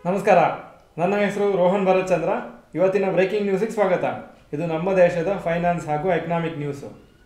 ನಮಸ್ಕಾರ ನನ್ನ ಹೆಸರು ರೋಹನ್ ಭರತ್ ಚಂದ್ರ ಇವತ್ತಿನ ಬ್ರೇಕಿಂಗ್ ನ್ಯೂಸಿಗೆ ಸ್ವಾಗತ ಇದು ನಮ್ಮ ದೇಶದ ಫೈನಾನ್ಸ್ ಹಾಗೂ economic news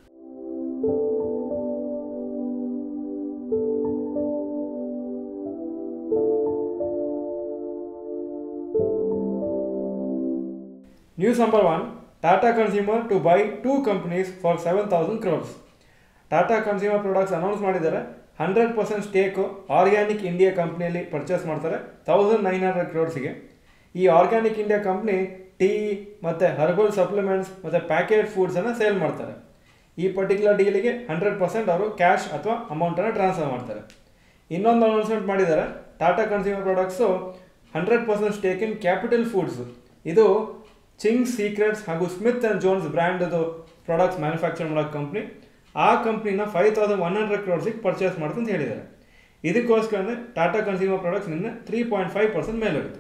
news number one Tata consumer to buy two companies for seven thousand crores Tata consumer products announce ಮಾಡಿದ್ದಾರೆ hundred percent stake organic India ಕಂಪ್ನಿಯಲ್ಲಿ ಪರ್ಚೇಸ್ ಮಾಡ್ತಾರೆ ತೌಸಂಡ್ ನೈನ್ ಹಂಡ್ರೆಡ್ ಕ್ರೋರ್ಸಿಗೆ ಈ ಆರ್ಗ್ಯಾನಿಕ್ ಇಂಡಿಯಾ ಕಂಪ್ನಿ ಟೀ ಮತ್ತು ಹರ್ಬಲ್ ಸಪ್ಲಿಮೆಂಟ್ಸ್ ಮತ್ತು packet ಫುಡ್ಸನ್ನು sale ಮಾಡ್ತಾರೆ ಈ ಪರ್ಟಿಕ್ಯುಲರ್ ಡೀಲಿಗೆ ಹಂಡ್ರೆಡ್ ಪರ್ಸೆಂಟ್ ಅವರು ಕ್ಯಾಶ್ ಅಥವಾ ಅಮೌಂಟನ್ನು ಟ್ರಾನ್ಸ್ಫರ್ ಮಾಡ್ತಾರೆ ಇನ್ನೊಂದು ಅನೌನ್ಸ್ಮೆಂಟ್ ಮಾಡಿದ್ದಾರೆ Tata consumer products hundred percent stake in capital foods ಇದು ಚಿಂಗ್ಸ್ ಸೀಕ್ರೆಟ್ಸ್ ಹಾಗೂ ಸ್ಮಿತ್ ಆ್ಯಂಡ್ ಜೋನ್ಸ್ ಬ್ರ್ಯಾಂಡದು ಪ್ರಾಡಕ್ಟ್ಸ್ ಮ್ಯಾನುಫ್ಯಾಕ್ಚರ್ ಮಾಡೋ ಕಂಪ್ನಿ ಆ ಕಂಪ್ನಿನ ಫೈವ್ ತೌಸಂಡ್ ಒನ್ ಹಂಡ್ರೆಡ್ ಕ್ರೋರ್ಸಿಗೆ ಪರ್ಚೇಸ್ ಮಾಡ್ತಂತ ಹೇಳಿದ್ದಾರೆ ಇದಕ್ಕೋಸ್ಕರನೇ ಟಾಟಾ ಕನ್ಸ್ಯೂಮರ್ ಪ್ರಾಡಕ್ಟ್ಸ್ ನಿನ್ನೆ ತ್ರೀ ಪಾಯಿಂಟ್ ಫೈವ್ ಪರ್ಸೆಂಟ್ ಮೇಲೆ ಹೋಯಿತು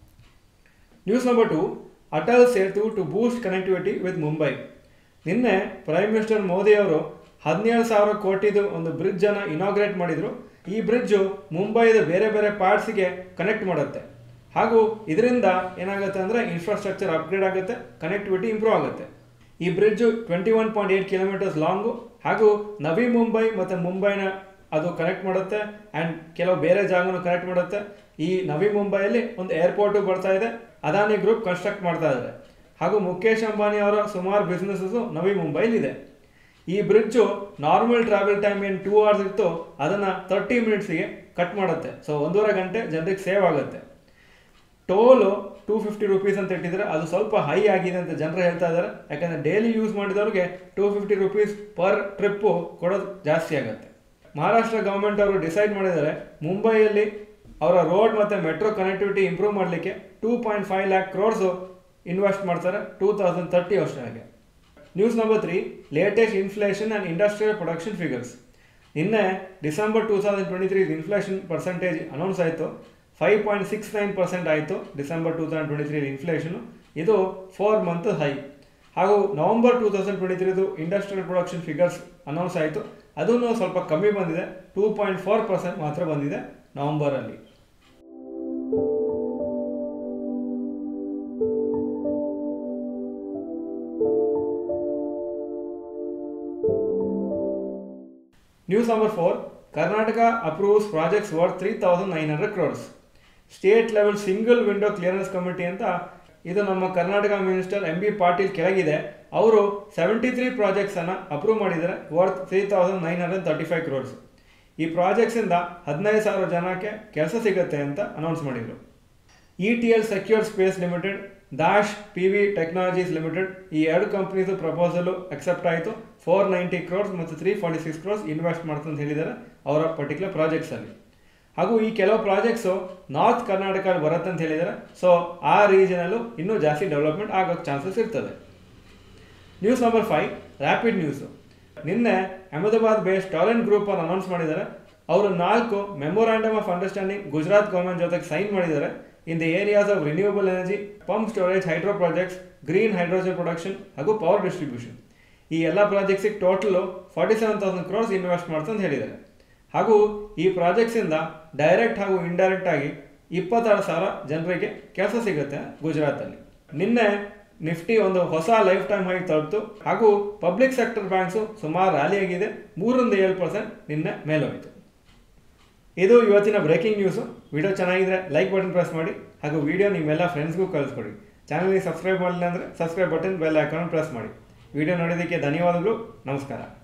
news number two Atal Setu to boost connectivity with Mumbai ನಿನ್ನೆ ಪ್ರೈಮ್ ಮಿನಿಸ್ಟರ್ ಮೋದಿ ಅವರು ಹದಿನೇಳು ಸಾವಿರ ಕೋಟಿದು ಒಂದು ಬ್ರಿಡ್ಜನ್ನು ಇನಾಗ್ರೇಟ್ ಮಾಡಿದರು ಈ ಬ್ರಿಡ್ಜು ಮುಂಬೈದ ಬೇರೆ ಬೇರೆ ಪಾರ್ಟ್ಸಿಗೆ ಕನೆಕ್ಟ್ ಮಾಡುತ್ತೆ ಹಾಗೂ ಇದರಿಂದ ಏನಾಗುತ್ತೆ ಅಂದರೆ ಇನ್ಫ್ರಾಸ್ಟ್ರಕ್ಚರ್ ಅಪ್ಗ್ರೇಡ್ ಆಗುತ್ತೆ ಕನೆಕ್ಟಿವಿಟಿ ಇಂಪ್ರೂವ್ ಆಗುತ್ತೆ ಈ bridge twenty one point eight kilometres long ಹಾಗೂ ನವಿ ಮುಂಬೈ ಮತ್ತು ಮುಂಬೈನ ಅದು ಕನೆಕ್ಟ್ ಮಾಡುತ್ತೆ ಆ್ಯಂಡ್ ಕೆಲವು ಬೇರೆ ಜಾಗನೂ ಕನೆಕ್ಟ್ ಮಾಡುತ್ತೆ ಈ ನವಿ ಮುಂಬೈಯಲ್ಲಿ ಒಂದು ಏರ್ಪೋರ್ಟು ಬರ್ತಾ ಇದೆ ಅದಾನಿ ಗ್ರೂಪ್ ಕನ್ಸ್ಟ್ರಕ್ಟ್ ಮಾಡ್ತಾ ಇದ್ದಾರೆ ಹಾಗೂ ಮುಖೇಶ್ ಅಂಬಾನಿ ಅವರ ಸುಮಾರು ಬಿಸ್ನೆಸ್ಸು ನವಿ ಮುಂಬೈಲಿದೆ ಈ ಬ್ರಿಡ್ಜು ನಾರ್ಮಲ್ ಟ್ರಾವೆಲ್ ಟೈಮ್ ಏನು ಟೂ ಅವರ್ಸ್ ಇತ್ತು ಅದನ್ನು ತರ್ಟಿ ಮಿನಿಟ್ಸಿಗೆ ಕಟ್ ಮಾಡುತ್ತೆ ಸೊ ಒಂದೂವರೆ ಗಂಟೆ ಜನರಿಗೆ ಸೇವ್ ಆಗುತ್ತೆ ಟೋಲು ಟೂ ಫಿಫ್ಟಿ ರುಪೀಸ್ ಅಂತ ಇಟ್ಟಿದ್ರೆ ಅದು ಸ್ವಲ್ಪ ಹೈ ಆಗಿದೆ ಅಂತ ಜನರು ಹೇಳ್ತಾ ಇದ್ದಾರೆ ಯಾಕಂದರೆ ಡೈಲಿ ಯೂಸ್ ಮಾಡಿದವ್ರಿಗೆ two fifty rupees per trip ಕೊಡೋದು ಜಾಸ್ತಿ ಆಗುತ್ತೆ ಮಹಾರಾಷ್ಟ್ರ ಗೌರ್ಮೆಂಟ್ ಅವರು ಡಿಸೈಡ್ ಮಾಡಿದ್ದಾರೆ ಮುಂಬೈಯಲ್ಲಿ ಅವರ ರೋಡ್ ಮತ್ತು ಮೆಟ್ರೋ ಕನೆಕ್ಟಿವಿಟಿ ಇಂಪ್ರೂವ್ ಮಾಡಲಿಕ್ಕೆ two point five lakh crores invest ಮಾಡ್ತಾರೆ ಟೂ ತೌಸಂಡ್ ತರ್ಟಿ ಅಷ್ಟರಾಗೆ news number three latest inflation and industrial production figures ನಿನ್ನೆ December two thousand twenty three inflation percentage announce ಆಯಿತು five point six nine percent ಆಯಿತು December two thousand twenty three inflation ಇದು four month high ಹಾಗೂ November two thousand twenty ತ್ರೀದು industrial production figures announce ಆಯಿತು ಅದೂ ಸ್ವಲ್ಪ ಕಮ್ಮಿ ಬಂದಿದೆ ಟೂ ಪಾಯಿಂಟ್ ಫೋರ್ ಪರ್ಸೆಂಟ್ ಮಾತ್ರ ಬಂದಿದೆ ನವಂಬರಲ್ಲಿ news number four Karnataka approves projects worth three thousand nine hundred crores state level single window clearance committee ಅಂತ ಇದು ನಮ್ಮ Karnataka minister M B Patil ಕೆಳಗಿದೆ ಅವರು ಸೆವೆಂಟಿ ತ್ರೀ ಪ್ರಾಜೆಕ್ಟ್ಸನ್ನು ಅಪ್ರೂವ್ ಮಾಡಿದ್ದಾರೆ worth three thousand nine hundred thirty five crores ಈ ಪ್ರಾಜೆಕ್ಟ್ಸಿಂದ ಹದಿನೈದು ಸಾವಿರ ಜನಕ್ಕೆ ಕೆಲಸ ಸಿಗುತ್ತೆ ಅಂತ ಅನೌನ್ಸ್ ಮಾಡಿದರು E T L secure space limited dash P V technologies limited ಈ ಎರಡು ಕಂಪ್ನೀಸು ಪ್ರಪೋಸಲು ಅಕ್ಸೆಪ್ಟ್ ಆಯಿತು ಫೋರ್ ನೈಂಟಿ ಕ್ರೋರ್ಸ್ ಮತ್ತು three forty six crores invest ಮಾಡ್ತಂತ ಹೇಳಿದ್ದಾರೆ ಅವರ ಪರ್ಟಿಕ್ಯುಲರ್ ಪ್ರಾಜೆಕ್ಟ್ಸಲ್ಲಿ ಹಾಗೂ ಈ ಕೆಲವು ಪ್ರಾಜೆಕ್ಟ್ಸು ನಾರ್ತ್ ಕರ್ನಾಟಕದಲ್ಲಿ ಬರುತ್ತೆ ಅಂತ ಹೇಳಿದ್ದಾರೆ ಸೊ ಆ ರೀಜನಲ್ಲೂ ಇನ್ನೂ ಜಾಸ್ತಿ ಡೆವಲಪ್ಮೆಂಟ್ ಆಗೋಕ್ಕೆ ಚಾನ್ಸಸ್ ಇರ್ತದೆ news number five rapid news ನಿನ್ನೆ ಅಹಮದಾಬಾದ್ ಬೇಸ್ಡ್ ಟಾಲೆಂಟ್ ಗ್ರೂಪ್ ಅನ್ನು ಅನೌನ್ಸ್ ಮಾಡಿದ್ದಾರೆ ಅವರು ನಾಲ್ಕು memorandum of understanding Gujarat government ಜೊತೆಗೆ ಸೈನ್ ಮಾಡಿದ್ದಾರೆ in the areas of renewable energy pump storage hydro projects green hydrogen production ಹಾಗೂ ಪವರ್ ಡಿಸ್ಟ್ರಿಬ್ಯೂಷನ್ ಈ ಎಲ್ಲ ಪ್ರಾಜೆಕ್ಟ್ಸಿಗೆ total forty seven thousand crores invest ಮಾಡ್ತಂತ ಹೇಳಿದ್ದಾರೆ ಹಾಗೂ ಈ ಪ್ರಾಜೆಕ್ಟ್ಸಿಂದ ಡೈರೆಕ್ಟ್ ಹಾಗೂ ಇಂಡೈರೆಕ್ಟ್ ಆಗಿ ಇಪ್ಪತ್ತಾರು ಸಾವಿರ ಜನರಿಗೆ ಕೆಲಸ ಸಿಗುತ್ತೆ ಗುಜರಾತಲ್ಲಿ ನಿನ್ನೆ ನಿಫ್ಟಿ ಒಂದು ಹೊಸ ಲೈಫ್ ಟೈಮ್ ಆಗಿ ತಲುಪಿತು ಹಾಗೂ ಪಬ್ಲಿಕ್ ಸೆಕ್ಟರ್ ಬ್ಯಾಂಕ್ಸು ಸುಮಾರು ರ್ಯಾಲಿ ಆಗಿದೆ ಮೂರರಿಂದ ಏಳು ಪರ್ಸೆಂಟ್ ನಿನ್ನೆ ಮೇಲೋಯಿತು ಇದು ಇವತ್ತಿನ ಬ್ರೇಕಿಂಗ್ ನ್ಯೂಸು ವಿಡಿಯೋ ಚೆನ್ನಾಗಿದ್ರೆ ಲೈಕ್ ಬಟನ್ ಪ್ರೆಸ್ ಮಾಡಿ ಹಾಗೂ ವಿಡಿಯೋ ನಿಮ್ಮೆಲ್ಲ ಫ್ರೆಂಡ್ಸ್ಗೂ ಕಳಿಸ್ಕೊಡಿ ಚಾನಲ್ಗೆ ಸಬ್ಸ್ಕ್ರೈಬ್ ಮಾಡಲಿಲ್ಲ ಅಂದರೆ subscribe button bell icon press ಮಾಡಿ ವಿಡಿಯೋ ನೋಡೋದಕ್ಕೆ ಧನ್ಯವಾದಗಳು ನಮಸ್ಕಾರ